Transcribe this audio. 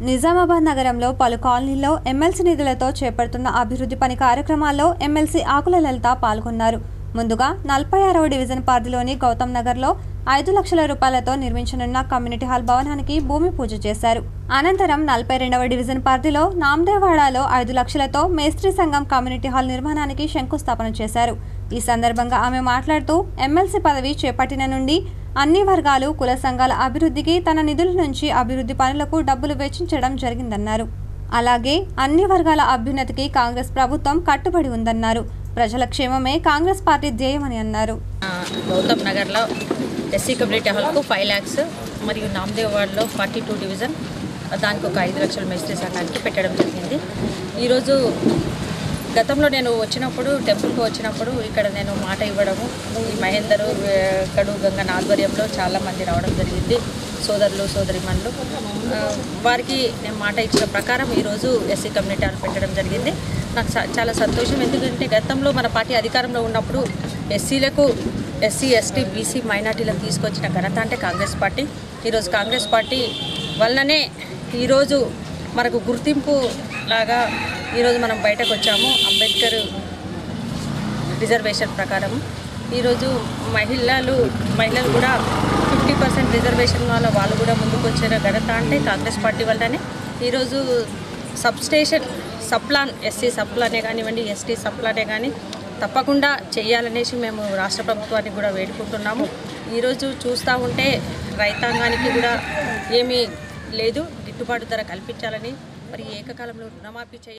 నిజామాబాద్ నగరంలో పలు కాలనీల్లో ఎమ్మెల్సీ నిధులతో చేపడుతున్న అభివృద్ధి పని కార్యక్రమాల్లో ఎమ్మెల్సీ ఆకుల లలిత పాల్గొన్నారు ముందుగా నలభై ఆరవ డివిజన్ పరిధిలోని గౌతమ్ నగర్లో ఐదు లక్షల రూపాయలతో నిర్మించనున్న కమ్యూనిటీ హాల్ భవనానికి భూమి పూజ చేశారు అనంతరం నలభై రెండవ డివిజన్ పరిధిలో నామదేవాడలో ఐదు లక్షలతో మేస్త్రి సంఘం కమ్యూనిటీ హాల్ నిర్మాణానికి శంకుస్థాపన చేశారు ఈ సందర్భంగా ఆమె మాట్లాడుతూ ఎమ్మెల్సీ పదవి చేపట్టిన నుండి అన్ని వర్గాలు కుల సంఘాల అభివృద్ధికి తన నిధుల నుంచి అభివృద్ధి పనులకు డబ్బులు వెచ్చించడం జరిగిందన్నారు అలాగే అన్ని వర్గాల అభ్యున్నతికి కాంగ్రెస్ ప్రభుత్వం కట్టుబడి ఉందన్నారు ప్రజల క్షేమమే కాంగ్రెస్ పార్టీ ధ్యేయమని అన్నారు ఆ, గౌతమ్ నగర్లో ఎస్సీ కమ్యూనిటీ హాల్కు ఫైవ్ ల్యాక్స్ మరియు నామదేవ్ వార్డులో ఫార్టీ టూ డివిజన్ దానికి ఒక ఐదు లక్షల మేస్త్రి సంఘానికి పెట్టడం జరిగింది ఈరోజు గతంలో నేను వచ్చినప్పుడు టెంపుల్కి వచ్చినప్పుడు ఇక్కడ నేను మాట ఇవ్వడము ఈ మహేందరు ఏ, కడు గంగ ఆధ్వర్యంలో చాలామంది రావడం జరిగింది సోదరులు సోదరిమణులు ఆ, వారికి నేను మాట ఇచ్చిన ప్రకారం ఈరోజు ఎస్సీ కమ్యూనిటీ హాల్ పెట్టడం జరిగింది నాకు చా- చాలా సంతోషం ఎందుకంటే గతంలో మన పార్టీ అధికారంలో ఉన్నప్పుడు ఎస్సీలకు ఎస్సీ ఎస్టీ బీసీ మైనార్టీలకు తీసుకొచ్చిన ఘనత అంటే కాంగ్రెస్ పార్టీ ఈరోజు కాంగ్రెస్ పార్టీ వల్లనే ఈరోజు మనకు గుర్తింపు లాగా ఈరోజు మనం బయటకు వచ్చాము అంబేద్కర్ రిజర్వేషన్ ప్రకారం ఈరోజు మహిళలు మహిళలు కూడా ఫిఫ్టీ పర్సెంట్ రిజర్వేషన్ వల్ల వాళ్ళు కూడా ముందుకు వచ్చిన ఘనత అంటే కాంగ్రెస్ పార్టీ వల్లనే ఈరోజు సబ్స్టేషన్ సప్లాన్ ఎస్సీ సప్లానే కానివ్వండి ఎస్టీ సప్లానే కానీ తప్పకుండా చేయాలనేసి మేము రాష్ట్ర ప్రభుత్వానికి కూడా వేడుకుంటున్నాము ఈరోజు చూస్తూ ఉంటే రైతాంగానికి కూడా ఏమీ లేదు గిట్టుబాటు ధర కల్పించాలని మరి ఏకకాలంలో రుణమాఫీ చేయ